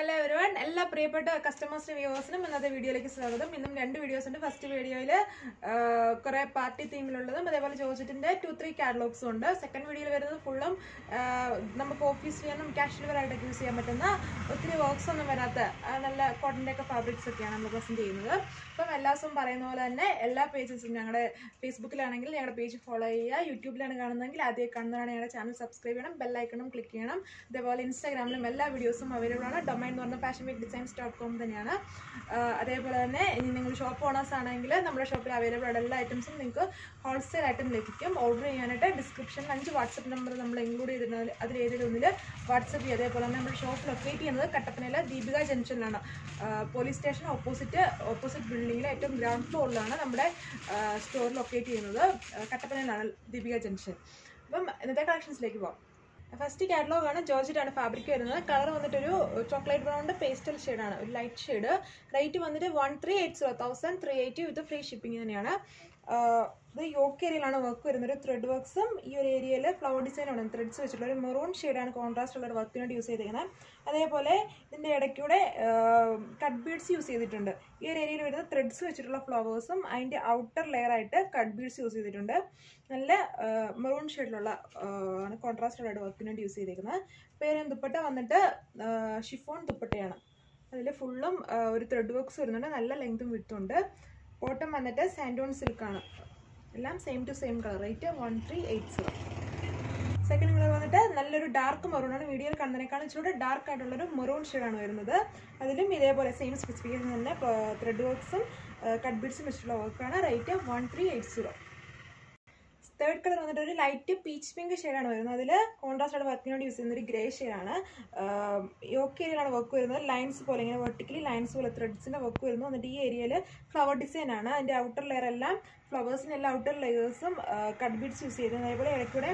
hello everyone എല്ലാ പ്രിയപ്പെട്ട കസ്റ്റമേഴ്സിനും വ്യൂവേഴ്സിനും ഇന്നത്തെ വീഡിയോയിലേക്ക് സ്വാഗതം ഇന്നും രണ്ട് വീഡിയോസ് ഉണ്ട് ഫസ്റ്റ് വീഡിയോയിൽ കുറെ പാർട്ടി തീമിലുള്ളതും അതേപോലെ ജോർജറ്റിന്റെ ടു ത്രീ കാറ്റലോഗ്സും ഉണ്ട് സെക്കൻഡ് വീഡിയോയിൽ വരുന്നത് ഫുള്ളും നമുക്ക് ഓഫീസ് ചെയ്യാനും ക്യാഷ് ഡെലിവറി ആയിട്ടൊക്കെ യൂസ് ചെയ്യാൻ പറ്റുന്ന ഒത്തിരി വർക്ക്സ് ഒന്നും വരാത്ത ആ, നല്ല കോട്ടൻ്റെ ഒക്കെ ഫാബ്രിക്സ് ഒക്കെയാണ് നമ്മൾ പ്രസന്റ് ചെയ്യുന്നത് അപ്പം എല്ലാ ദിവസവും പറയുന്ന പോലെ തന്നെ എല്ലാ പേജസും ഞങ്ങളുടെ ഫേസ്ബുക്കിലാണെങ്കിൽ ഞങ്ങളുടെ പേജ് ഫോളോ ചെയ്യുക യൂട്യൂബിലാണ് കാണുന്നതെങ്കിൽ ആദ്യം കാണുന്നതാണ് ഞങ്ങളുടെ ചാനൽ സബ്സ്ക്രൈബ് ചെയ്യണം ബെല്ലൈക്കണും ക്ലിക്ക് ചെയ്യണം അതേപോലെ ഇൻസ്റ്റാഗ്രാമിലും എല്ലാ വീഡിയോസും അവൈലബിൾ ആണ് ഡൊമൈൻ എന്ന് പറഞ്ഞ fashion week designs dot com തന്നെയാണ് ആ, അതേപോലെ തന്നെ ഇനി നിങ്ങൾ ഷോപ്പ് ഓണേഴ്സ് ആണെങ്കിൽ നമ്മുടെ ഷോപ്പിൽ അവൈലബിൾ ആയിട്ടുള്ള എല്ലാ ഐറ്റംസും നിങ്ങൾക്ക് ഹോൾസെയിൽ ആയിട്ടും ലഭിക്കും ഓർഡർ ചെയ്യാനായിട്ട് ഡിസ്ക്രിപ്ഷനിൽ അഞ്ച് വാട്സപ്പ് നമ്പർ നമ്മൾ ഇൻക്ലൂഡ് ചെയ്തിരുന്നത് അതിൽ ഏതെങ്കിലും ഒന്നിൽ വാട്സപ്പ് ചെയ്യുക അതേപോലെ തന്നെ നമ്മുടെ ഷോപ്പ് ലൊക്കേറ്റ് ചെയ്യുന്നത് കട്ടപ്പനയിലെ ദീപിക ജംഗ്ഷനിലാണ് പോലീസ് സ്റ്റേഷൻ ഓപ്പോസിറ്റ് ഓപ്പോസിറ്റ് ബിൽഡിങ്ങിലെ ഏറ്റവും ഗ്രൗണ്ട് ഫ്ലോറിലാണ് നമ്മുടെ സ്റ്റോർ ലൊക്കേറ്റ് ചെയ്യുന്നത് ആ, കട്ടപ്പനയിലാണ് ദീപിക ജംഗ്ഷൻ അപ്പം ഇന്നത്തെ കളക്ഷൻസിലേക്ക് പോകാം ഫസ്റ്റ് കാറ്റലോഗ് ആണ് ജോർജറ്റ് ആണ് ഫാബ്രിക് വരുന്നത് കളർ വന്നിട്ട് ഒരു ചോക്ലേറ്റ് ബ്രൗണ്ട് പേസ്റ്റൽ ആണ് ഒരു ലൈറ്റ് ഷെയ്ഡ് റേറ്റ് വന്നിട്ട് one three eight zero thousand three eighty with free shipping തന്നെയാണ് ആഹ് ഇത് യോക്ക് ഏരിയയിലാണ് വർക്ക് വരുന്നത് ഒരു ത്രെഡ് വർക്ക്സും ഈ ഒരു ഏരിയയിൽ ഫ്ലവർ ഡിസൈനാണ് ത്രെഡ്സ് വെച്ചിട്ടുള്ള ഒരു മെറൂൺ ഷെയ്ഡാണ് കോൺട്രാസ്റ്റ് ഉള്ള ഒരു വർക്കിന് വേണ്ടി യൂസ് ചെയ്തിരിക്കുന്നത് അതേപോലെ ഇതിൻ്റെ ഇടയ്ക്കൂടെ കട്ട് ബീഡ്സ് യൂസ് ചെയ്തിട്ടുണ്ട് ഈ ഒരു ഏരിയയിൽ വരുന്ന ത്രെഡ്സ് വെച്ചിട്ടുള്ള ഫ്ലവേഴ്സും അതിൻ്റെ ഔട്ടർ ലെയർ ആയിട്ട് കട്ട് ബീഡ്സ് യൂസ് ചെയ്തിട്ടുണ്ട് നല്ല മെറൂൺ ഷെയ്ഡിലുള്ള ആണ് കോൺട്രാസ്റ്റ് ഉള്ള വർക്കിന് വേണ്ടി യൂസ് ചെയ്തിരിക്കുന്നത് പേര് ദുപ്പട്ട വന്നിട്ട് ഷിഫോൺ ദുപ്പട്ടയാണ് അതിൽ ഫുള്ളും ഒരു ത്രെഡ് വർക്ക്സ് വരുന്നുണ്ട് നല്ല ലെങ്തും വിട്ടും ബോട്ടം വന്നിട്ട് സാൻഡോൺ സിൽക്കാണ് എല്ലാം same to same colour rate one three eight zero second colour വന്നിട്ട് നല്ലൊരു ഡാർക്ക് മെറൂൺ ആണ് വീഡിയോയിൽ കാണുന്നതിനേക്കാളും ഇച്ചിരി ഡാർക്ക് ആയിട്ടുള്ളൊരു മെറൂൺ ഷെയ്ഡാണ് വരുന്നത് അതിലും ഇതേപോലെ സെയിം സ്പെസിഫിക്കേഷൻ തന്നെ ത്രെഡ് വർക്ക്സും കട്ട് ബീഡ്സും വെച്ചിട്ടുള്ള വർക്കാണ് rate one three eight zero third colour വന്നിട്ട് ഒരു ലൈറ്റ് പീച്ച് പിങ്ക് ഷെയ്ഡാണ് വരുന്നത് അതിൽ കോൺട്രാസ്റ്റ് ആയിട്ട് വർക്കിന് വേണ്ടി യൂസ് ചെയ്യുന്ന ഒരു ഗ്രേ ഷെയ്ഡാണ് യോക്ക് ഏരിയയിലാണ് വർക്ക് വരുന്നത് ലൈൻസ് പോലെ ഇങ്ങനെ വെർട്ടിക്കലി ലൈൻസ് പോലെ ത്രെഡ്സിൻ്റെ വർക്ക് വരുന്നു എന്നിട്ട് ഈ ഏരിയയിൽ ഫ്ലവർ ഡിസൈൻ ആണ് അതിൻ്റെ ഔട്ടർ ലെയർ എല്ലാം ഫ്ലവേഴ്സിൻ്റെ എല്ലാ ഔട്ടർ ലെയേഴ്സും കട്ട് ബീഡ്സ് യൂസ് ചെയ്തിരുന്നത് അതേപോലെ ഇടയ്ക്കൂടെ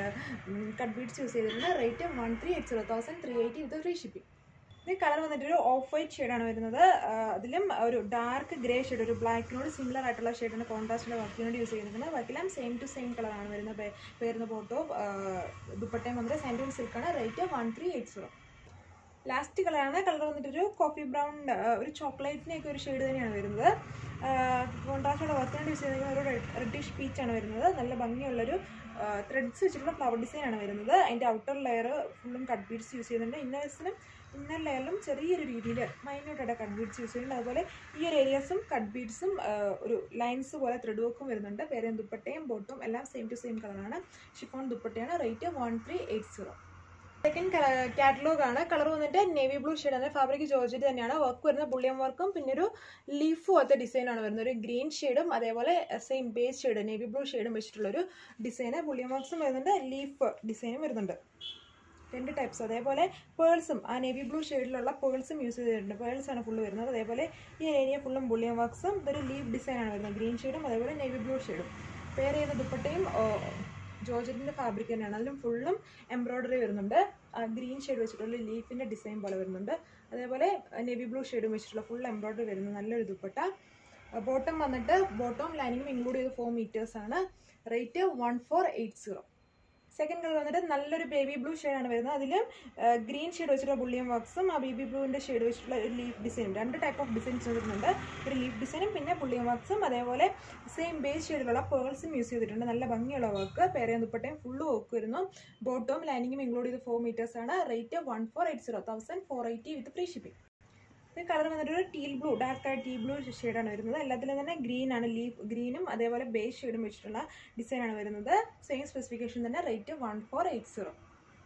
കട്ട് ബീഡ്സ് യൂസ് ചെയ്തിരുന്നത് rate one three eight zero thousand three eighty with free shipping ഇത് കളർ വന്നിട്ട് ഒരു ഓഫ് വൈറ്റ് ഷെയ്ഡാണ് വരുന്നത് ആ, അതിലും ഒരു ഡാർക്ക് ഗ്രേ ഷെയ്ഡ് ഒരു ബ്ലാക്കിനോട് സിമിലർ ആയിട്ടുള്ള ഷെയ്ഡാണ് കോൺട്രാസ്റ്റിൻ്റെ വർക്കിന് വേണ്ടി യൂസ് ചെയ്തിരിക്കുന്നത് ബാക്കിയെല്ലാം സെയിം ടു സെയിം കളറാണ് വരുന്നത് പേ- പേരുന്ന ഫോട്ടോ ദുപ്പട്ടയും വന്നിട്ട് സാൻഡൂൺ സിൽക്കാണ് rate one three eight zero last കളറാണ് കളർ വന്നിട്ട് ഒരു കോഫി ബ്രൗൺ ഒരു ചോക്ലേറ്റിനെയൊക്കെ ഒരു ഷെയ്ഡ് തന്നെയാണ് വരുന്നത് കോൺട്രാസ്റ്റുള്ള വർക്കിന് യൂസ് ചെയ്തിരിക്കുന്ന ഒരു റെഡിഷ് പീച്ചാണ് വരുന്നത് നല്ല ഭംഗിയുള്ളൊരു ത്രെഡ്സ് വെച്ചിട്ടുള്ള ഫ്ലവർ ഡിസൈൻ ആണ് വരുന്നത് അതിൻ്റെ ഔട്ടർ ലെയർ ഫുള്ളും കട്ട് ബീഡ്സ് യൂസ് ചെയ്യുന്നുണ്ട് ഇന്നേഴ്സിനും ഇന്നർ ലെയറിലും ചെറിയൊരു രീതിയിൽ മൈന്യൂട്ടായിട്ട് കട്ട് ബീഡ്സ് യൂസ് ചെയ്യുന്നുണ്ട് അതുപോലെ ഈ ഒരു ഏരിയാസും കട്ട് ബീഡ്സും ഒരു ലൈൻസ് പോലെ ത്രെഡ് വർക്കും വരുന്നുണ്ട് പേര് ദുപ്പട്ടയും ബോട്ടും എല്ലാം സെയിം ടു സെയിം കളറാണ് ഷിഫോൺ ദുപ്പട്ടയാണ് rate one three eight zero second catalogue ആണ് കളർ വന്നിട്ട് നേവി ബ്ലൂ ഷെയ്ഡാണ് ഫാബ്രിക് ജോർജറ്റ് തന്നെയാണ് വർക്ക് വരുന്നത് ബുള്ളിയം വർക്കും പിന്നെ ഒരു ലീഫ് പോലത്തെ ഡിസൈൻ ആണ് വരുന്നത് ഒരു ഗ്രീൻ ഷെയ്ഡും അതേപോലെ same base shade navy blue ഷെയ്ഡും വെച്ചിട്ടുള്ള ഒരു ഡിസൈന് ബുള്ളിയം വർക്ക്സും വരുന്നുണ്ട് ലീഫ് ഡിസൈനും വരുന്നുണ്ട് രണ്ട് ടൈപ്സ് അതേപോലെ പേൾസും ആ നേവി ബ്ലൂ ഷെയ്ഡിലുള്ള പേൾസും യൂസ് ചെയ്തിട്ടുണ്ട് പേൾസ് ആണ് ഫുള്ള് വരുന്നത് അതേപോലെ ഈ ഏരിയ ഫുള്ളും ബുള്ളിയം വർക്ക്സും ഇതൊരു ലീഫ് ഡിസൈൻ ആണ് വരുന്നത് ഗ്രീൻ ഷെയ്ഡും അതേപോലെ നേവി ബ്ലൂ ഷെയ്ഡും പേര് ചെയ്ത ദുപ്പട്ടയും ജോർജറ്റിൻ്റെ ഫാബ്രിക് തന്നെയാണ് അതിലും ഫുള്ളും എംബ്രോയ്ഡറി വരുന്നുണ്ട് ഗ്രീൻ ഷെയ്ഡ് വെച്ചിട്ടുള്ള ലീഫിൻ്റെ ഡിസൈൻ പോലെ വരുന്നുണ്ട് അതേപോലെ നേവി ബ്ലൂ ഷെയ്ഡും വെച്ചിട്ടുള്ള ഫുൾ എംബ്രോയ്ഡറി വരുന്ന നല്ലൊരു ദുപ്പട്ട ബോട്ടം വന്നിട്ട് ബോട്ടം ലൈനിങ്ങും ഇൻക്ലൂഡ് ചെയ്ത് ഫോർ മീറ്റേഴ്സ് ആണ് rate one four eight zero second colour വന്നിട്ട് നല്ലൊരു ബേബി ബ്ലൂ ഷെയ്ഡാണ് വരുന്നത് അതിൽ ഗ്രീൻ ഷെയ്ഡ് വെച്ചിട്ടുള്ള ബുള്ളിയം വർക്ക്സും ആ ബേബി ബ്ലൂവിൻ്റെ ഷെയ്ഡ് വെച്ചിട്ടുള്ള ഒരു ലീഫ് ഡിസൈനും രണ്ട് ടൈപ്പ് ഓഫ് ഡിസൈൻസ് വരുന്നുണ്ട് ഒരു ലീഫ് ഡിസൈനും പിന്നെ ബുള്ളിയം വർക്ക്സും അതേപോലെ സെയിം ബേസ് ഷെയ്ഡിലുള്ള പേൾസും യൂസ് ചെയ്തിട്ടുണ്ട് നല്ല ഭംഗിയുള്ള വർക്ക് പേരയും ദുപ്പട്ടയും ഫുള്ള് വർക്ക് വരുന്നു ബോട്ടവും ലൈനിങ്ങും ഇൻക്ലൂഡ് ചെയ്ത് ഫോർ മീറ്റേഴ്സ് ആണ് rate one four eight zero thousand four eighty with free shipping ഇത് കളർ വന്നിട്ട് ഒരു ടീൽ ബ്ലൂ ഡാർക്ക് ആയിട്ട് ടീ ബ്ലൂ ഷെയ്ഡാണ് വരുന്നത് എല്ലാത്തിലും തന്നെ ഗ്രീൻ ആണ് ലീഫ് ഗ്രീനും അതേപോലെ ബേസ് ഷെയ്ഡും വെച്ചിട്ടുള്ള ഡിസൈനാണ് വരുന്നത് സെയിം സ്പെസിഫിക്കേഷൻ തന്നെ rate one four eight zero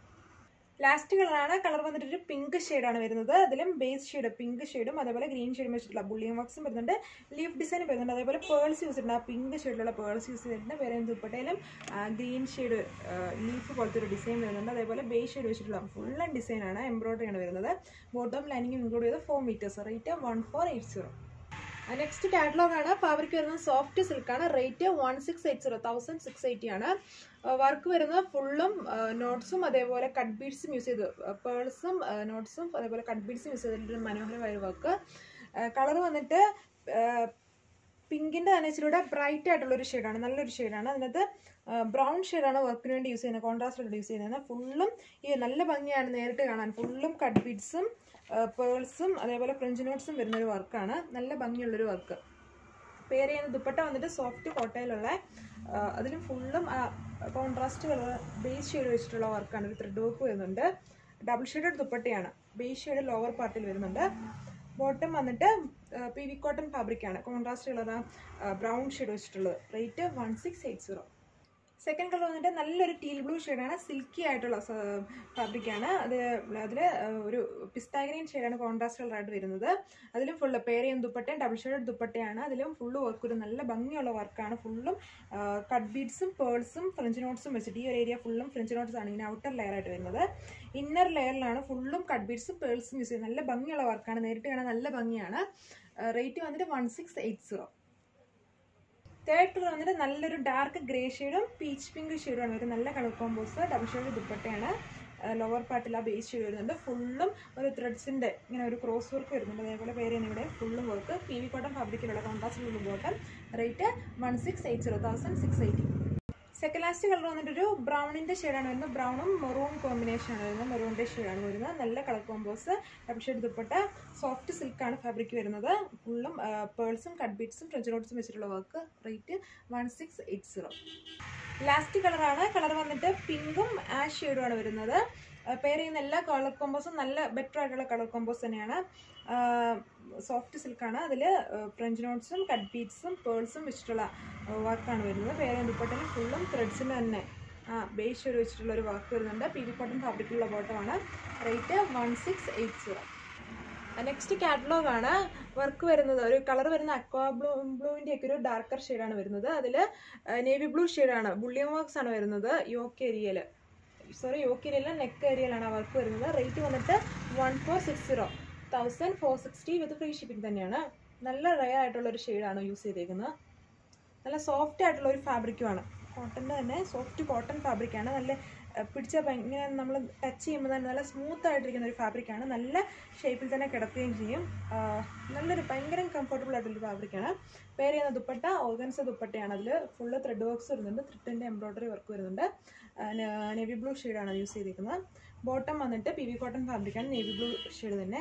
last കളറാണ് കളർ വന്നിട്ട് ഒരു പിങ്ക് ഷെയ്ഡാണ് വരുന്നത് അതിലും ബേസ് ഷെയ്ഡ് പിങ്ക് ഷെയ്ഡും അതേപോലെ ഗ്രീൻ ഷെയ്ഡും വെച്ചിട്ടുള്ള ബുള്ളിയം വർക്ക്സും വരുന്നുണ്ട് ലീഫ് ഡിസൈൻ വരുന്നുണ്ട് അതേപോലെ പേൾസ് യൂസ് ചെയ്തിട്ടുണ്ട് ആ പിങ്ക് ഷെയ്ഡിലുള്ള പേൾസ് യൂസ് ചെയ്തിട്ടുണ്ട് വേറെ ദുപ്പട്ടയിലും ഗ്രീൻ ഷെയ്ഡ് ലീഫ് പോലത്തെ ഒരു ഡിസൈൻ വരുന്നുണ്ട് അതേപോലെ ബേസ് ഷെയ്ഡ് വെച്ചിട്ടുള്ള ഫുൾ ഡിസൈനാണ് എംബ്രോയ്ഡറി ആണ് വരുന്നത് ബോട്ടം ലൈനിങ് ഇൻക്ലൂഡ് ചെയ്ത് four metres rate one four eight zero next catalogue ആണ് ഫാബ്രിക് വരുന്നത് സോഫ്റ്റ് സിൽക്കാണ് rate one six eight zero thousand six eighty ആണ് വർക്ക് വരുന്നത് ഫുള്ളും നോട്ട്സും അതേപോലെ കട്ട് ബീഡ്സും യൂസ് ചെയ്ത് പേൾസും നോട്ട്സും അതേപോലെ കട്ട് ബീഡ്സും യൂസ് ചെയ്തിട്ടൊരു മനോഹരമായ വർക്ക് കളർ വന്നിട്ട് പിങ്കിൻ്റെ തന്നെ ഇച്ചിരി ബ്രൈറ്റ് ആയിട്ടുള്ള ഒരു ഷെയ്ഡാണ് നല്ലൊരു ഷെയ്ഡാണ് അതിനകത്ത് ബ്രൗൺ ഷെയ്ഡാണ് വർക്കിന് വേണ്ടി യൂസ് ചെയ്യുന്നത് കോൺട്രാസ്റ്റ് യൂസ് ചെയ്യുന്നത് ഫുള്ളും ഈ നല്ല ഭംഗിയാണ് നേരിട്ട് കാണാൻ ഫുള്ളും കട്ട് ബീഡ്സും പേൾസും അതേപോലെ ഫ്രഞ്ച് നോട്ട്സും വരുന്നൊരു വർക്കാണ് നല്ല ഭംഗിയുള്ളൊരു വർക്ക് പേര് ചെയ്യുന്ന ദുപ്പട്ട വന്നിട്ട് സോഫ്റ്റ് കോട്ടയിലുള്ള അതിലും ഫുള്ളും കോൺട്രാസ്റ്റ് കളർ ബേസ് ഷെയ്ഡ് വെച്ചിട്ടുള്ള വർക്കാണ് ഒരു ത്രെഡ് വർക്ക് വരുന്നുണ്ട് ഡബിൾ ഷെയ്ഡഡ് ദുപ്പട്ടയാണ് ബേസ് ഷെയ്ഡ് ലോവർ പാർട്ടിൽ വരുന്നുണ്ട് ബോട്ടം വന്നിട്ട് പി വി കോട്ടൺ ഫാബ്രിക്കാണ് കോൺട്രാസ്റ്റ് കളർ ബ്രൗൺ ഷെയ്ഡ് വെച്ചിട്ടുള്ളത് rate one six eight zero second colour വന്നിട്ട് നല്ലൊരു ടീൽ ബ്ലൂ ഷെയ്ഡാണ് സിൽക്കി ആയിട്ടുള്ള ഫാബ്രിക്കാണ് അത് അതിൽ ഒരു പിസ്ത ഗ്രീൻ ഷെയ്ഡാണ് കോൺട്രാസ്റ്റ് കളറായിട്ട് വരുന്നത് അതിലും ഫുള്ള് പേരയും ദുപ്പട്ടയും ഡബിൾ ഷെയ്ഡ് ദുപ്പട്ടയാണ് അതിലും ഫുള്ള് വർക്ക് ഒരു നല്ല ഭംഗിയുള്ള വർക്കാണ് ഫുള്ളും കട്ട് ബീഡ്സും പേൾസും ഫ്രഞ്ച് നോട്ട്സും വെച്ചിട്ട് ഈ ഒരു ഏരിയ ഫുള്ളും ഫ്രഞ്ച് നോട്ട്സ് ആണ് ഇങ്ങനെ ഔട്ടർ ലെയർ ആയിട്ട് വരുന്നത് ഇന്നർ ലെയറിലാണ് ഫുള്ളും കട്ട് ബീഡ്സും പേൾസും യൂസ് ചെയ്യുന്നത് നല്ല ഭംഗിയുള്ള വർക്കാണ് നേരിട്ട് കാണാൻ നല്ല ഭംഗിയാണ് റേറ്റ് വന്നിട്ട് one six eight zero third colour വന്നിട്ട് നല്ലൊരു ഡാർക്ക് ഗ്രേ ഷെയ്ഡും പീച്ച് പിങ്ക് ഷെയ്ഡുമാണ് ഒരു നല്ല കളർ കോമ്പോസ് ഡബിൾ ഷെയ്ഡ് ദുപ്പട്ടയാണ് ലോവർ പാർട്ടിൽ ആ ബേസ് ഷെയ്ഡ് വരുന്നുണ്ട് ഫുള്ളും ഒരു ത്രെഡ്സിൻ്റെ ഇങ്ങനെ ഒരു ക്രോസ് വർക്ക് വരുന്നുണ്ട് അതേപോലെ പേര് ഇവിടെ ഫുള്ളും വർക്ക് പി വി കോട്ടൺ ഫാബ്രിക്കിലുള്ള കോൺട്രാസ്റ്റിലുള്ള bottom rate one six eight zero thousand six eighty second last colour വന്നിട്ട് ഒരു ബ്രൗണിൻ്റെ ഷെയ്ഡാണ് വരുന്നത് ബ്രൗണും മെറൂൺ കോമ്പിനേഷൻ ആണ് വരുന്നത് മെറൂണിൻ്റെ ഷെയ്ഡാണ് വരുന്നത് നല്ല colour combos double shade dupatta soft സിൽക്കാണ് ഫാബ്രിക് വരുന്നത് ഫുള്ളും പേൾസും കട്ട് ബീഡ്സും ഫ്രഞ്ച് നോട്ട്സും വെച്ചിട്ടുള്ള work rate one six eight zero last കളറാണ് കളർ വന്നിട്ട് പിങ്കും ആഷ് ഷെയ്ഡുമാണ് വരുന്നത് പേര് ചെയ്യുന്ന എല്ലാ കളർ കോമ്പോസും നല്ല ബെറ്റർ ആയിട്ടുള്ള കളർ കോമ്പോസ് തന്നെയാണ് സോഫ്റ്റ് സിൽക്കാണ് അതിൽ ഫ്രഞ്ച് നോട്ട്സും കട്ട് ബീഡ്സും പേൾസും വെച്ചിട്ടുള്ള വർക്കാണ് വരുന്നത് പേര് ദുപ്പട്ടയിൽ ഫുള്ളും ത്രെഡ്സിൻ്റെ തന്നെ ആ ബേസ് ഷെയ്ഡ് വെച്ചിട്ടുള്ള ഒരു വർക്ക് വരുന്നുണ്ട് പി വി കോട്ടൺ ഫാബ്രിക്കുള്ള ബോട്ടമാണ് rate one six eight zero next catalogue ആണ് വർക്ക് വരുന്നത് ഒരു കളർ വരുന്ന അക്വാ ബ്ലൂ ബ്ലൂവിൻ്റെ ഒക്കെ ഒരു ഡാർക്കർ ഷെയ്ഡാണ് വരുന്നത് അതിൽ നേവി ബ്ലൂ ഷെയ്ഡാണ് ബുള്ളിയം വർക്ക്സ് ആണ് വരുന്നത് യോക്ക് ഏരിയയിൽ സോറി യോക്ക് ഏരിയയിൽ നെക്ക് ഏരിയയിലാണ് ആ വർക്ക് വരുന്നത് റേറ്റ് വന്നിട്ട് one four six zero thousand four sixty with free shipping തന്നെയാണ് നല്ല റയർ ആയിട്ടുള്ള ഒരു ഷെയ്ഡാണ് യൂസ് ചെയ്തേക്കുന്നത് നല്ല സോഫ്റ്റ് ആയിട്ടുള്ള ഒരു ഫാബ്രിക്കുമാണ് കോട്ടൻ്റെ തന്നെ സോഫ്റ്റ് കോട്ടൺ ഫാബ്രിക്കാണ് നല്ല പിടിച്ച ഇങ്ങനെ നമ്മൾ ടച്ച് ചെയ്യുമ്പോൾ തന്നെ നല്ല സ്മൂത്ത് ആയിട്ടിരിക്കുന്ന ഒരു ഫാബ്രിക്കാണ് നല്ല ഷേപ്പിൽ തന്നെ കിടക്കുകയും ചെയ്യും നല്ലൊരു ഭയങ്കര കംഫർട്ടബിൾ ആയിട്ടുള്ളൊരു ഫാബ്രിക്കാണ് പേര് ചെയ്യുന്ന ദുപ്പട്ട ഓർഗൻസ ദുപ്പട്ടയാണ് അതിൽ ഫുള്ള് ത്രെഡ് വർക്ക്സ് വരുന്നുണ്ട് ത്രെഡിൻ്റെ എംബ്രോയ്ഡറി വർക്ക് വരുന്നുണ്ട് നേവി ബ്ലൂ ഷെയ്ഡാണ് യൂസ് ചെയ്തിരിക്കുന്നത് ബോട്ടം വന്നിട്ട് പി വി കോട്ടൺ ഫാബ്രിക്കാണ് നേവി ബ്ലൂ ഷെയ്ഡ് തന്നെ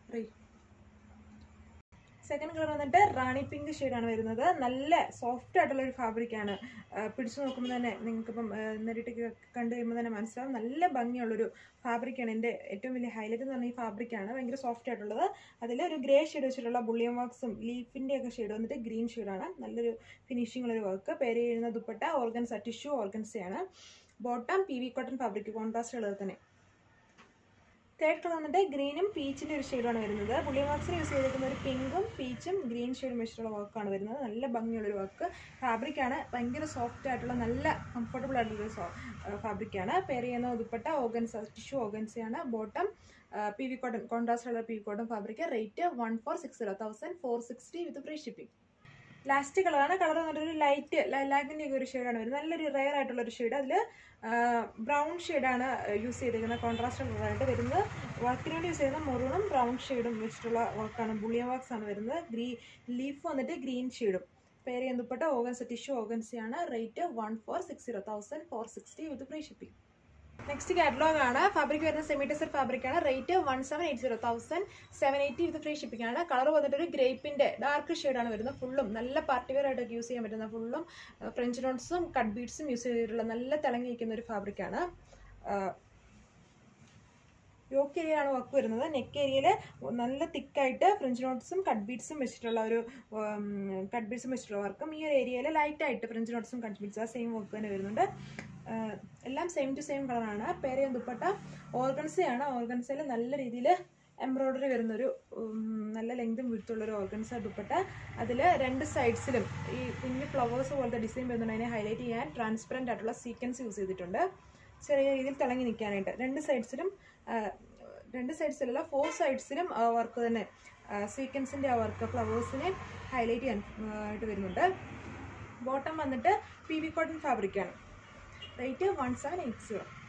സെക്കൻഡ് കളർ വന്നിട്ട് റാണി പിങ്ക് ഷെയ്ഡാണ് വരുന്നത് നല്ല സോഫ്റ്റ് ആയിട്ടുള്ള ഒരു ഫാബ്രിക്കാണ് പിടിച്ചു നോക്കുമ്പോൾ തന്നെ നിങ്ങൾക്കിപ്പം നേരിട്ട് കണ്ടു കഴിയുമ്പോൾ തന്നെ മനസ്സിലാവും നല്ല ഭംഗിയുള്ളൊരു ഫാബ്രിക്കാണ് എൻ്റെ ഏറ്റവും വലിയ ഹൈലൈറ്റ് എന്ന് പറഞ്ഞാൽ ഈ ഫാബ്രിക്കാണ് ഭയങ്കര സോഫ്റ്റ് ആയിട്ടുള്ളത് അതിൽ ഒരു ഗ്രേ ഷെയ്ഡ് വെച്ചിട്ടുള്ള ബുള്ളിയം വർക്ക്സും ലീഫിൻ്റെ ഒക്കെ ഷെയ്ഡ് വന്നിട്ട് ഗ്രീൻ ഷെയ്ഡാണ് നല്ലൊരു ഫിനിഷിംഗ് ഉള്ളൊരു വർക്ക് പേര് ചെയ്യുന്ന ദുപ്പട്ട ഓർഗൻസ ടിഷ്യൂ ഓർഗൻസയാണ് bottom P V cotton fabric contrast ഉള്ളത് തന്നെ തേർഡ് കളർ വന്നിട്ട് ഗ്രീനും പീച്ചിൻ്റെ ഒരു ഷെയ്ഡാണ് വരുന്നത് പുള്ളി വർക്സിന് യൂസ് ചെയ്തിരിക്കുന്ന ഒരു പിങ്കും പീച്ചും ഗ്രീൻ ഷെയ്ഡും വെച്ചിട്ടുള്ള വർക്കാണ് വരുന്നത് നല്ല ഭംഗിയുള്ളൊരു വർക്ക് ഫാബ്രിക്കാണ് ഭയങ്കര സോഫ്റ്റ് ആയിട്ടുള്ള നല്ല കംഫർട്ടബിൾ ആയിട്ടുള്ളൊരു ഫാബ്രിക്കാണ് പേര് ചെയ്യുന്ന ദുപ്പട്ട ഓഗൻസ ടിഷ്യൂ ഓഗൻസയാണ് bottom P V cotton contrast ഉള്ള P V cotton fabric rate one four six zero thousand four sixty with free shipping last കളറാണ് കളർ വന്നിട്ട് ഒരു ലൈറ്റ് ലൈലാക്കിൻ്റെ ഒക്കെ ഒരു ഷെയ്ഡാണ് വരുന്നത് നല്ലൊരു റെയർ ആയിട്ടുള്ള ഒരു ഷെയ്ഡ് അതിൽ ബ്രൗൺ ഷെയ്ഡാണ് യൂസ് ചെയ്തിരിക്കുന്നത് കോൺട്രാസ്റ്റ് കളറായിട്ട് വരുന്നത് വർക്കിന് വേണ്ടി യൂസ് ചെയ്യുന്ന മെറൂണും ബ്രൗൺ ഷെയ്ഡും വെച്ചിട്ടുള്ള വർക്കാണ് ബുള്ളിയൻ വർക്ക്സ് ആണ് വരുന്നത് ഗ്രീ ലീഫ് വന്നിട്ട് ഗ്രീൻ ഷെയ്ഡും പേര് എന്തുപ്പെട്ട ഓഗൻസ് ടിഷ്യൂ ഓഗൻസിയാണ് rate one four six zero thousand four sixty with free shipping next catalogue ആണ് ഫാബ്രിക് വരുന്ന സെമി ടെസർ ഫാബ്രിക് ആണ് rate one seven eight zero thousand seven eighty with free shipping ആണ് colour വന്നിട്ട് ഒരു ഗ്രേപ്പിന്റെ ഡാർക്ക് ആണ് വരുന്നത് ഫുള്ളും നല്ല പാർട്ടി വെയർ ആയിട്ടൊക്കെ യൂസ് ചെയ്യാൻ പറ്റുന്ന ഫുള്ളും ഫ്രഞ്ച് നോട്ട്സും കട്ട് ബീഡ്സും യൂസ് ചെയ്തിട്ടുള്ള നല്ല തിളങ്ങി നിൽക്കുന്ന ഒരു ഫാബ്രിക് ആണ് യോക്ക് ഏരിയയാണ് വർക്ക് വരുന്നത് നെക്ക് ഏരിയയിൽ നല്ല തിക്കായിട്ട് ഫ്രഞ്ച് നോട്ട്സും കട്ട് ബീഡ്സും വെച്ചിട്ടുള്ള ഒരു കട്ട് ബീഡ്സും വെച്ചിട്ടുള്ള വർക്കും ഈ ഒരു ഏരിയയിൽ ലൈറ്റായിട്ട് ഫ്രഞ്ച് നോട്ട്സും കട്ട് ബീഡ്സും ആ സെയിം വർക്ക് തന്നെ വരുന്നുണ്ട് എല്ലാം സെയിം ടു സെയിം കളറാണ് പേര് ദുപ്പട്ട ഓർഗൻസയാണ് ഓർഗൻസയിൽ നല്ല രീതിയിൽ എംബ്രോയ്ഡറി വരുന്നൊരു നല്ല ലെങ്തും വിടുത്തുള്ളൊരു ഓർഗൻസ ദുപ്പട്ട അതിൽ രണ്ട് സൈഡ്സിലും ഈ കുഞ്ഞു ഫ്ലവേഴ്സ് പോലത്തെ ഡിസൈൻ വരുന്നുണ്ട് അതിനെ ഹൈലൈറ്റ് ചെയ്യാൻ ട്രാൻസ്പെറൻ്റ് ആയിട്ടുള്ള സീക്വൻസ് യൂസ് ചെയ്തിട്ടുണ്ട് ചെറിയ രീതിയിൽ തിളങ്ങി നിൽക്കാനായിട്ട് രണ്ട് സൈഡ്സിലും രണ്ട് സൈഡ്സിലല്ല ഫോർ സൈഡ്സിലും വർക്ക് തന്നെ സീക്വൻസിൻ്റെ ആ വർക്ക് ഫ്ലവേഴ്സിനെ ഹൈലൈറ്റ് ചെയ്യാൻ ആയിട്ട് വരുന്നുണ്ട് ബോട്ടം വന്നിട്ട് പി വി കോട്ടൺ ഫാബ്രിക്കാണ് rate one seven eight zero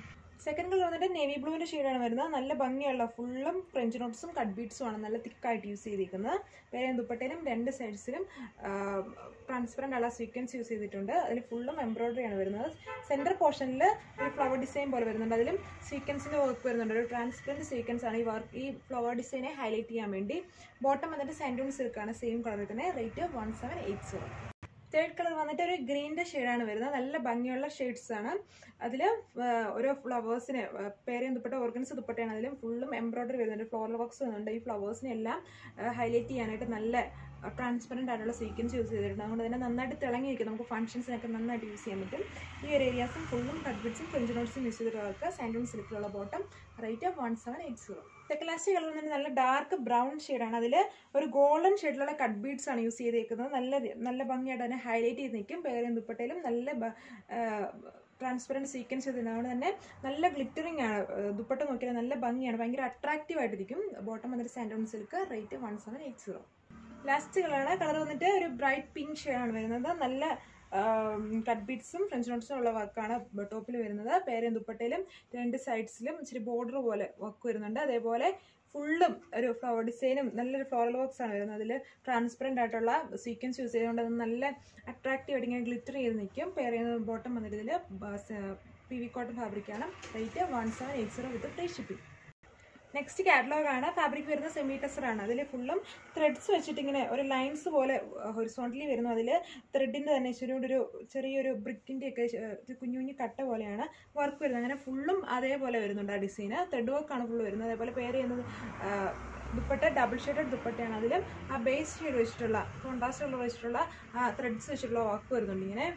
second colour വന്നിട്ട് നേവി ബ്ലൂവിൻ്റെ ഷെയ്ഡാണ് വരുന്നത് നല്ല ഭംഗിയുള്ള ഫുള്ളും ഫ്രഞ്ച് നോട്ട്സും കട്ട് ബീഡ്സും ആണ് നല്ല തിക്കായിട്ട് യൂസ് ചെയ്തിരിക്കുന്നത് വേറെ ദുപ്പട്ടയിലും രണ്ട് സൈഡ്സിലും ട്രാൻസ്പെറൻ്റ് ഉള്ള സ്വീക്വൻസ് യൂസ് ചെയ്തിട്ടുണ്ട് അതിൽ ഫുള്ളും എംബ്രോയിഡറി ആണ് വരുന്നത് സെൻറ്റർ പോർഷനിൽ ഒരു ഫ്ലവർ ഡിസൈൻ പോലെ വരുന്നുണ്ട് അതിലും സ്വീക്വൻസിൻ്റെ വർക്ക് വരുന്നുണ്ട് ഒരു ട്രാൻസ്പെറൻറ്റ് സ്വീക്വൻസ് ആണ് ഈ വർക്ക് ഈ ഫ്ലവർ ഡിസൈനെ ഹൈലൈറ്റ് ചെയ്യാൻ വേണ്ടി ബോട്ടം വന്നിട്ട് സാൻഡൂൺ സിൽക്കാണ് സെയിം കളറിൽ തന്നെ rate one seven eight zero third colour വന്നിട്ട് ഒരു ഗ്രീൻ്റെ ഷെയ്ഡാണ് വരുന്നത് നല്ല ഭംഗിയുള്ള ഷെയ്ഡ്സ് ആണ് അതിൽ ഓരോ ഫ്ലവേഴ്സിന് പേരെയും ദുപ്പട്ട ഓർഗൻസ് ദുപ്പട്ടയാണ് അതിലും ഫുള്ളും എംബ്രോയിഡറി വരുന്നുണ്ട് ഫ്ലോറൽ വർക്ക്സ് വരുന്നുണ്ട് ഈ ഫ്ലവേഴ്സിനെ എല്ലാം ഹൈലൈറ്റ് ചെയ്യാനായിട്ട് നല്ല ട്രാൻസ്പെറൻ്റ് ആയിട്ടുള്ള സീക്വൻസ് യൂസ് ചെയ്തിട്ടുണ്ട് അതുകൊണ്ട് തന്നെ നന്നായിട്ട് തിളങ്ങി നിൽക്കും നമുക്ക് ഫംഗ്ഷൻസിനൊക്കെ നന്നായിട്ട് യൂസ് ചെയ്യാൻ പറ്റും ഈ ഒരു ഏരിയാസും ഫുള്ളും കട്ട്ബിറ്റ്സും ഫ്രഞ്ച് നോട്ട്സും യൂസ് ചെയ്തിട്ടുള്ളവർക്ക് സാൻഡൂൺ സിൽക്കിലുള്ള bottom rate one seven eight zero second last colour വന്നിട്ട് നല്ല ഡാർക്ക് ബ്രൗൺ ഷെയ്ഡാണ് അതിൽ ഒരു ഗോൾഡൻ ഷെയ്ഡിലുള്ള കട്ട് ബീഡ്സ് ആണ് യൂസ് ചെയ്തേക്കുന്നത് നല്ല നല്ല ഭംഗിയായിട്ട് തന്നെ ഹൈലൈറ്റ് ചെയ്ത് നിൽക്കും പേരും ദുപ്പട്ടയിലും നല്ല ട്രാൻസ്പെറൻറ്റ് സീക്വൻസ് ചെയ്തതുകൊണ്ട് തന്നെ നല്ല ഗ്ലിറ്ററിങ് ആണ് ദുപ്പട്ട നോക്കിയാൽ നല്ല ഭംഗിയാണ് ഭയങ്കര അട്രാക്റ്റീവ് ആയിട്ടിരിക്കും ബോട്ടം വന്നിട്ട് സാൻഡോൺ silk rate one seven eight zero last കളറാണ് കളർ വന്നിട്ട് ഒരു ബ്രൈറ്റ് പിങ്ക് ഷെയ്ഡാണ് വരുന്നത് നല്ല കട്ട് ബീഡ്സും ഫ്രഞ്ച് നോട്ട്സും ഉള്ള വർക്കാണ് ടോപ്പിൽ വരുന്നത് പേരും ദുപ്പട്ടയിലും രണ്ട് സൈഡ്സിലും ഇച്ചിരി ബോർഡർ പോലെ വർക്ക് വരുന്നുണ്ട് അതേപോലെ ഫുള്ളും ഒരു ഫ്ലവർ ഡിസൈനും നല്ലൊരു ഫ്ലോറൽ വർക്ക്സ് ആണ് വരുന്നത് അതിൽ ട്രാൻസ്പെറൻ്റ് ആയിട്ടുള്ള സീക്വൻസ് യൂസ് ചെയ്തുകൊണ്ട് അത് നല്ല അട്രാക്റ്റീവ് ആയിട്ട് ഇങ്ങനെ ഗ്ലിറ്റർ ചെയ്ത് നിൽക്കും പെയർ ചെയ്യുന്ന ബോട്ടം വന്നിട്ട് ഇതിൽ പി വി കോട്ടൺ ഫാബ്രിക്കാണ് rate one seven eight zero with free shipping next catalogue ആണ് ഫാബ്രിക് വരുന്ന സെമി ടെസർ ആണ് അതിൽ ഫുള്ളും ത്രെഡ്സ് വെച്ചിട്ട് ഇങ്ങനെ ഒരു ലൈൻസ് പോലെ ഹൊറിസോണ്ടലി വരുന്നു അതിൽ ത്രെഡിൻ്റെ തന്നെ ഇച്ചിരി ഒരു ചെറിയൊരു ബ്രിക്കിൻ്റെ ഒക്കെ കുഞ്ഞു കുഞ്ഞു കട്ട പോലെയാണ് വർക്ക് വരുന്നത് അങ്ങനെ ഫുള്ളും അതേപോലെ വരുന്നുണ്ട് ആ ഡിസൈന് ത്രെഡ് വർക്കാണ് ഫുള്ള് വരുന്നത് അതേപോലെ പേര് ചെയ്യുന്നത് ദുപ്പട്ട ഡബിൾ ഷെയ്ഡഡ് ദുപ്പട്ടയാണ് അതിലും ആ ബേസ് ഷെയ്ഡ് വെച്ചിട്ടുള്ള കോൺട്രാസ്റ്റ് ഉള്ള വെച്ചിട്ടുള്ള ആ ത്രെഡ്സ് വെച്ചിട്ടുള്ള വർക്ക് വരുന്നുണ്ട് ഇങ്ങനെ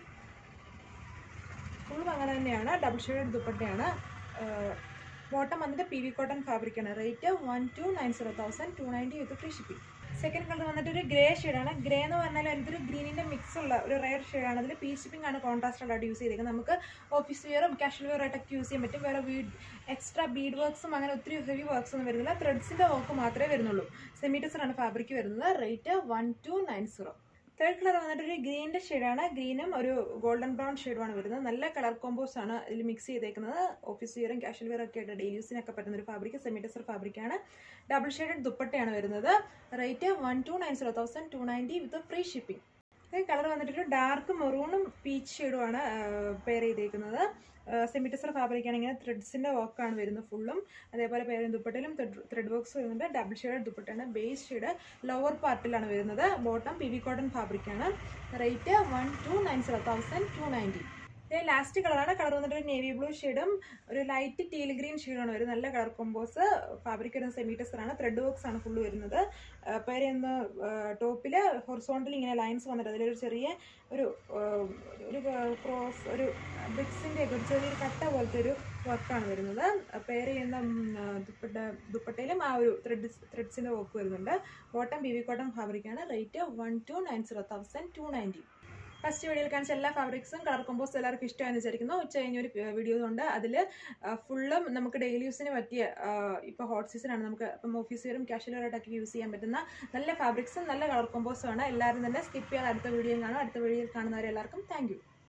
ഫുള്ളും അങ്ങനെ തന്നെയാണ് ഡബിൾ ഷെയ്ഡഡ് ദുപ്പട്ടയാണ് ബോട്ടം വന്നിട്ട് പി വി കോട്ടൺ ഫാബ്രിക്കാണ് rate one two nine zero thousand two ninety with free shipping second colour വന്നിട്ട് ഒരു ഗ്രേ ഷെയ്ഡാണ് ഗ്രേ എന്ന് പറഞ്ഞാൽ എന്തൊരു ഗ്രീനിൻ്റെ മിക്സ് ഉള്ള ഒരു റെയർ ഷെയ്ഡാണ് അതിൽ പീ ഷിപ്പിംഗ് ആണ് കോൺട്രാസ്റ്റ് ആയിട്ട് യൂസ് ചെയ്തേക്കുന്നത് നമുക്ക് ഓഫീസ് വെയറും കാഷ്വൽ വെയർ ആയിട്ടൊക്കെ യൂസ് ചെയ്യാൻ പറ്റും വേറെ വീഡ് എക്സ്ട്രാ ബീഡ് വർക്ക്സും അങ്ങനെ ഒത്തിരി ഹെവി വർക്ക്സ് ഒന്നും വരുന്നില്ല ത്രെഡ്സിൻ്റെ വർക്ക് മാത്രമേ വരുന്നുള്ളൂ സെമീറ്റേഴ്സാണ് ഫാബ്രിക് വരുന്നത് rate one two nine zero third colour വന്നിട്ട് ഒരു ഗ്രീനിൻ്റെ ഷെയ്ഡാണ് ഗ്രീനും ഒരു ഗോൾഡൻ ബ്രൗൺ ഷെയ്ഡുമാണ് വരുന്നത് നല്ല കളർ കോമ്പോസ് ആണ് ഇതിൽ മിക്സ് ചെയ്തേക്കുന്നത് ഓഫീസ് വെയറും കാഷ്വൽ വെയറും ഒക്കെ ആയിട്ട് ഡെയിലി യൂസിനൊക്കെ പറ്റുന്ന ഒരു ഫാബ്രിക് സെമിറ്റസർ ഫാബ്രിക്കാണ് ഡബിൾ ഷെയ്ഡഡ് ദുപ്പട്ടയാണ് വരുന്നത് rate one two nine zero thousand two ninety with free shipping colour വന്നിട്ടൊരു ഡാർക്ക് മെറൂണും പീച്ച് ഷെയ്ഡുമാണ് പെയർ ചെയ്തേക്കുന്നത് സെമിറ്റസർ ഫാബ്രിക്കാണ് ഇങ്ങനെ ത്രെഡ്സിൻ്റെ വർക്കാണ് വരുന്നത് ഫുള്ളും അതേപോലെ പേര് ദുപ്പട്ടയിലും ത്രെഡ് വർക്ക്സ് വരുന്നുണ്ട് ഡബിൾ ഷെയ്ഡ് ദുപ്പട്ടയാണ് ബേസ് ഷെയ്ഡ് ലോവർ പാർട്ടിലാണ് വരുന്നത് ബോട്ടം പി വി കോട്ടൺ ഫാബ്രിക്കാണ് rate one two nine zero thousand two ninety ഇത് ലാസ്റ്റ് കളറാണ് കളർ വന്നിട്ട് ഒരു നേവി ബ്ലൂ ഷെയ്ഡും ഒരു ലൈറ്റ് ടീൽ ഗ്രീൻ ഷെയ്ഡാണ് വരുന്നത് നല്ല കളർ കോമ്പോസ് ഫാബ്രിക് വരുന്ന സെമീറ്റസ് ആണ് ത്രെഡ് വർക്ക്സ് ആണ് ഫുള്ള് വരുന്നത് പേര് എന്ന് ടോപ്പിൽ ഹൊറിസോണ്ടൽ ഇങ്ങനെ ലൈൻസ് വന്നിട്ട് അതിലൊരു ചെറിയ ഒരു ഒരു ക്രോസ് ഒരു ബ്രിക്സിൻ്റെ ഒക്കെ ഒരു ചെറിയൊരു കട്ട പോലത്തെ ഒരു വർക്കാണ് വരുന്നത് പേര് ചെയ്യുന്ന ദുപ്പട്ട ദുപ്പട്ടയിലും ആ ഒരു ത്രെഡ് ത്രെഡ്സിൻ്റെ വർക്ക് വരുന്നുണ്ട് ബോട്ടം ബി വി കോട്ടൺ ഫാബ്രിക്കാണ് rate one two nine zero thousand two ninety first വീഡിയോയിൽ കാണിച്ച എല്ലാ ഫാബ്രിക്സും കളർ കോമ്പോസ് എല്ലാവർക്കും ഇഷ്ടമായെന്ന് വിചാരിക്കുന്നു ഉച്ച കഴിഞ്ഞൊരു വീഡിയോ ഉണ്ട് അതിൽ ഫുള്ളും നമുക്ക് ഡെയിലി യൂസിന് പറ്റിയ ഇപ്പോൾ ഹോട്ട് സീസൺ ആണ് നമുക്ക് ഇപ്പം ഓഫീസ് വെയറും കാഷ്വൽ വെയറായിട്ടൊക്കെ യൂസ് ചെയ്യാൻ പറ്റുന്ന നല്ല ഫാബ്രിക്സും നല്ല കളർ കോമ്പോസും ആണ് എല്ലാവരും തന്നെ സ്കിപ്പ് ചെയ്യാതെ അടുത്ത വീഡിയോ കാണും അടുത്ത വീഡിയോയിൽ കാണുന്നവരെല്ലാവർക്കും താങ്ക്